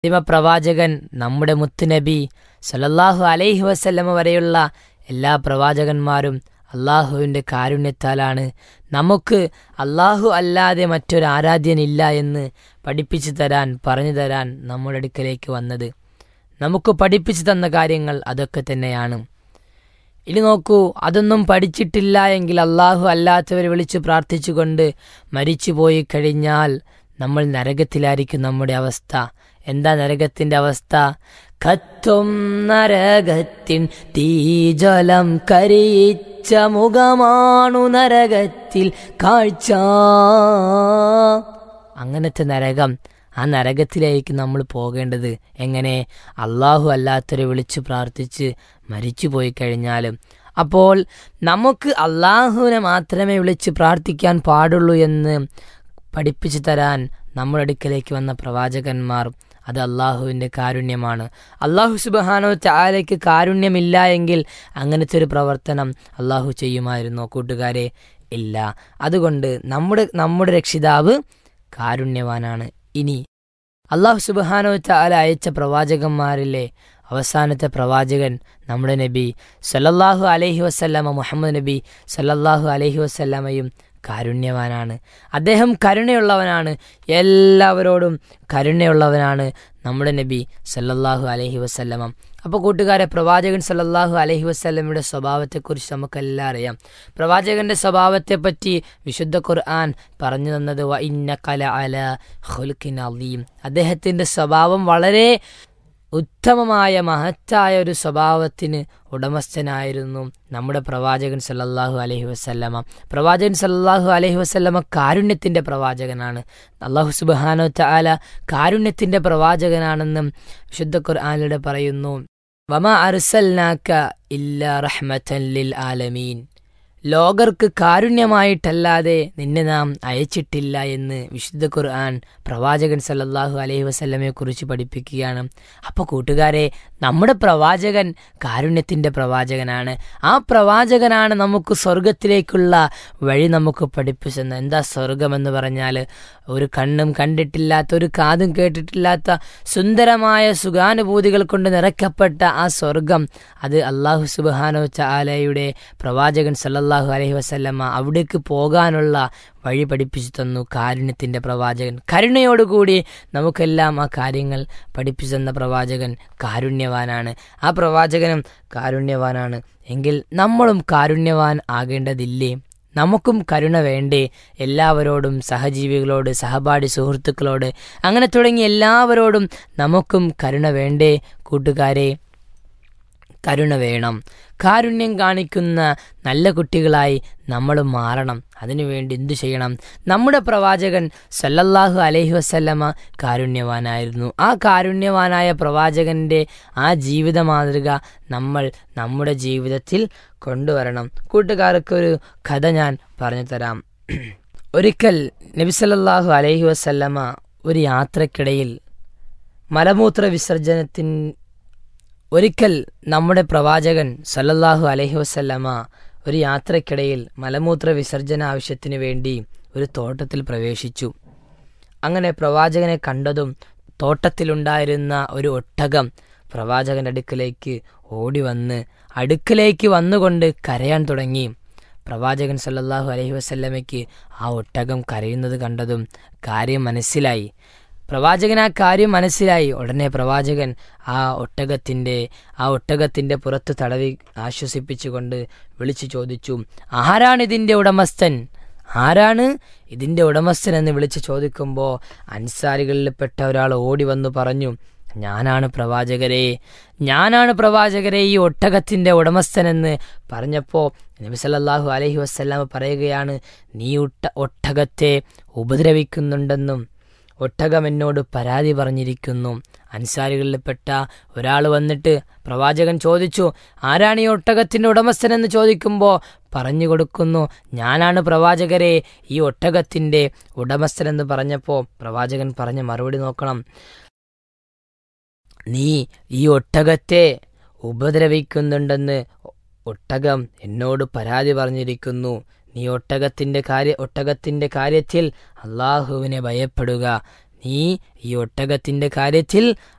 അന്തിമ പ്രവാചകൻ നമ്മുടെ മുത്തുനബി സല്ലല്ലാഹു അലൈഹി വസല്ലമ വരെയുള്ള എല്ലാ പ്രവാചകന്മാരും അള്ളാഹുവിൻ്റെ കാരുണ്യത്താലാണ് നമുക്ക് അള്ളാഹു അല്ലാതെ മറ്റൊരു ആരാധ്യനില്ല എന്ന് പഠിപ്പിച്ചു തരാൻ പറഞ്ഞു തരാൻ നമ്മുടെ അടുക്കലേക്ക് വന്നത് നമുക്ക് പഠിപ്പിച്ചു തന്ന കാര്യങ്ങൾ അതൊക്കെ തന്നെയാണ് ഇനി നോക്കൂ അതൊന്നും പഠിച്ചിട്ടില്ല എങ്കിൽ അള്ളാഹു അല്ലാത്തവരെ വിളിച്ചു പ്രാർത്ഥിച്ചുകൊണ്ട് മരിച്ചു പോയി കഴിഞ്ഞാൽ നമ്മൾ നരകത്തിലായിരിക്കും നമ്മുടെ അവസ്ഥ എന്താ നരകത്തിന്റെ അവസ്ഥ കത്തും നരകത്തിൻ തീജലം കരിയിച്ച മുഖമാണു നരകത്തിൽ കാഴ്ച അങ്ങനത്തെ നരകം ആ നരകത്തിലേക്ക് നമ്മൾ പോകേണ്ടത് എങ്ങനെ അള്ളാഹു അല്ലാത്തവരെ വിളിച്ചു പ്രാർത്ഥിച്ച് മരിച്ചു പോയി കഴിഞ്ഞാലും അപ്പോൾ നമുക്ക് അള്ളാഹുവിനെ മാത്രമേ വിളിച്ച് പ്രാർത്ഥിക്കാൻ പാടുള്ളൂ എന്ന് പഠിപ്പിച്ചു തരാൻ നമ്മുടെ അടുക്കലേക്ക് വന്ന പ്രവാചകന്മാർ അത് അള്ളാഹുവിൻ്റെ കാരുണ്യമാണ് അള്ളാഹു സുബഹാനോ ചാലയ്ക്ക് കാരുണ്യമില്ല എങ്കിൽ അങ്ങനത്തെ ഒരു പ്രവർത്തനം അള്ളാഹു ചെയ്യുമായിരുന്നോ കൂട്ടുകാരെ ഇല്ല അതുകൊണ്ട് നമ്മുടെ നമ്മുടെ രക്ഷിതാവ് കാരുണ്യവാനാണ് ഇനി അള്ളാഹു സുബഹാനോ ചാല അയച്ച പ്രവാചകന്മാരിലെ അവസാനത്തെ പ്രവാചകൻ നമ്മുടെ നബി സല്ലല്ലാഹു അലൈഹി വസല്ലമ മുഹമ്മദ് നബി സല്ലല്ലാഹു അലൈഹി വസല്ലമയും കാരുണ്യവാനാണ് അദ്ദേഹം കരുണയുള്ളവനാണ് എല്ലാവരോടും കരുണയുള്ളവനാണ് നമ്മുടെ നബി സല്ലല്ലാഹു അലൈഹി വസല്ലമ അപ്പോൾ കൂട്ടുകാരെ പ്രവാചകൻ സല്ലല്ലാഹു അലൈഹി വസല്ലമയുടെ സ്വഭാവത്തെക്കുറിച്ച് നമുക്കെല്ലാം അറിയാം പ്രവാചകന്റെ സ്വഭാവത്തെപ്പറ്റി വിശുദ്ധ ഖുർആൻ പറഞ്ഞു തന്നത് വ ഇന്ന കല അല ഹുൽക്കിൻ അലീം അദ്ദേഹത്തിൻ്റെ സ്വഭാവം വളരെ ഉത്തമമായ മഹത്തായ ഒരു സ്വഭാവത്തിന് ഉടമസ്ഥനായിരുന്നു നമ്മുടെ പ്രവാചകൻ സല്ലല്ലാഹു അലൈഹി വസല്ലമ പ്രവാചകൻ സല്ലല്ലാഹു അലൈഹി വസല്ലമ കാരുണ്യത്തിൻ്റെ പ്രവാചകനാണ് അള്ളാഹു സുബാനോ താല കാരുണ്യത്തിൻ്റെ പ്രവാചകനാണെന്നും വിശുദ്ധ ഖുർആാനിലൂടെ പറയുന്നു വമ അർസൽനാക്ക ഇല്ല റഹ്മത്തൻ ലിൽ ആലമീൻ ലോകർക്ക് കാരുണ്യമായിട്ടല്ലാതെ നിന്നെ നാം അയച്ചിട്ടില്ല എന്ന് വിശുദ്ധ ഖുർആൻ പ്രവാചകൻ സല്ലല്ലാഹു അലൈഹി വസല്ലമയെ കുറിച്ച് പഠിപ്പിക്കുകയാണ് അപ്പോൾ കൂട്ടുകാരെ നമ്മുടെ പ്രവാചകൻ കാരുണ്യത്തിൻ്റെ പ്രവാചകനാണ് ആ പ്രവാചകനാണ് നമുക്ക് സ്വർഗത്തിലേക്കുള്ള വഴി നമുക്ക് പഠിപ്പിച്ചത് എന്താ സ്വർഗമെന്ന് പറഞ്ഞാൽ ഒരു കണ്ണും കണ്ടിട്ടില്ലാത്ത ഒരു കാതും കേട്ടിട്ടില്ലാത്ത സുന്ദരമായ സുഖാനുഭൂതികൾ കൊണ്ട് നിറയ്ക്കപ്പെട്ട ആ സ്വർഗം അത് അള്ളാഹു സുബാനോ ചാലയുടെ പ്രവാചകൻ സല്ലല്ലാഹു അലൈഹി വസല്ലമ്മ അവിടേക്ക് പോകാനുള്ള വഴി പഠിപ്പിച്ചു തന്നു കാരുണ്യത്തിൻ്റെ പ്രവാചകൻ കരുണയോടുകൂടി നമുക്കെല്ലാം ആ കാര്യങ്ങൾ പഠിപ്പിച്ചു തന്ന പ്രവാചകൻ കാരുണ്യവാനാണ് ആ പ്രവാചകനും കാരുണ്യവാനാണ് എങ്കിൽ നമ്മളും കാരുണ്യവാൻ ആകേണ്ടതില്ലേ നമുക്കും കരുണ വേണ്ടേ എല്ലാവരോടും സഹജീവികളോട് സഹപാഠി സുഹൃത്തുക്കളോട് അങ്ങനെ തുടങ്ങി എല്ലാവരോടും നമുക്കും കരുണ വേണ്ടേ കൂട്ടുകാരെ കരുണ വേണം കാരുണ്യം കാണിക്കുന്ന നല്ല കുട്ടികളായി നമ്മൾ മാറണം അതിനുവേണ്ടി എന്തു ചെയ്യണം നമ്മുടെ പ്രവാചകൻ സല്ലല്ലാഹു അലൈഹി വസല്ലമ കാരുണ്യവാനായിരുന്നു ആ കാരുണ്യവാനായ പ്രവാചകന്റെ ആ ജീവിത മാതൃക നമ്മൾ നമ്മുടെ ജീവിതത്തിൽ കൊണ്ടുവരണം കൂട്ടുകാർക്കൊരു കഥ ഞാൻ പറഞ്ഞു തരാം ഒരിക്കൽ നബി സല്ലല്ലാഹു അലൈഹി വസല്ലമ ഒരു യാത്രക്കിടയിൽ മലമൂത്ര വിസർജനത്തിന് ഒരിക്കൽ നമ്മുടെ പ്രവാചകൻ സല്ലല്ലാഹു അലൈഹി വസല്ലമ ഒരു യാത്രക്കിടയിൽ മലമൂത്ര വിസർജന ആവശ്യത്തിന് വേണ്ടി ഒരു തോട്ടത്തിൽ പ്രവേശിച്ചു അങ്ങനെ പ്രവാചകനെ കണ്ടതും തോട്ടത്തിലുണ്ടായിരുന്ന ഒരു ഒട്ടകം പ്രവാചകന്റെ അടുക്കലേക്ക് ഓടി വന്ന് അടുക്കലേക്ക് വന്നുകൊണ്ട് കരയാൻ തുടങ്ങി പ്രവാചകൻ സല്ലല്ലാഹു അലൈഹി വസല്ലമയ്ക്ക് ആ ഒട്ടകം കരയുന്നത് കണ്ടതും കാര്യം മനസ്സിലായി പ്രവാചകൻ ആ കാര്യം മനസ്സിലായി ഉടനെ പ്രവാചകൻ ആ ഒട്ടകത്തിൻ്റെ ആ ഒട്ടകത്തിൻ്റെ പുറത്ത് തടവി ആശ്വസിപ്പിച്ചുകൊണ്ട് വിളിച്ചു ചോദിച്ചു ആരാണ് ഇതിൻ്റെ ഉടമസ്ഥൻ ആരാണ് ഇതിൻ്റെ ഉടമസ്ഥൻ എന്ന് വിളിച്ചു ചോദിക്കുമ്പോൾ അൻസാരികളിൽപ്പെട്ട ഒരാൾ ഓടി വന്നു പറഞ്ഞു ഞാനാണ് പ്രവാചകരെ ഞാനാണ് പ്രവാചകരെ ഈ ഒട്ടകത്തിൻ്റെ ഉടമസ്ഥനെന്ന് പറഞ്ഞപ്പോൾ നബി സല്ലല്ലാഹു അലൈഹി വസ്ലാം പറയുകയാണ് നീ ഒട്ട ഒട്ടകത്തെ ഉപദ്രവിക്കുന്നുണ്ടെന്നും ഒട്ടകം എന്നോട് പരാതി പറഞ്ഞിരിക്കുന്നു അൻസാരികളിൽപ്പെട്ട ഒരാൾ വന്നിട്ട് പ്രവാചകൻ ചോദിച്ചു ആരാണ് ഈ ഒട്ടകത്തിൻ്റെ ഉടമസ്ഥനെന്ന് ചോദിക്കുമ്പോൾ പറഞ്ഞു കൊടുക്കുന്നു ഞാനാണ് പ്രവാചകരെ ഈ ഒട്ടകത്തിൻ്റെ ഉടമസ്ഥനെന്ന് പറഞ്ഞപ്പോൾ പ്രവാചകൻ പറഞ്ഞ മറുപടി നോക്കണം നീ ഈ ഒട്ടകത്തെ ഉപദ്രവിക്കുന്നുണ്ടെന്ന് ഒട്ടകം എന്നോട് പരാതി പറഞ്ഞിരിക്കുന്നു നീ ഒട്ടകത്തിന്റെ കാര്യ ഒട്ടകത്തിന്റെ കാര്യത്തിൽ അള്ളാഹുവിനെ ഭയപ്പെടുക നീ ഈ ഒട്ടകത്തിന്റെ കാര്യത്തിൽ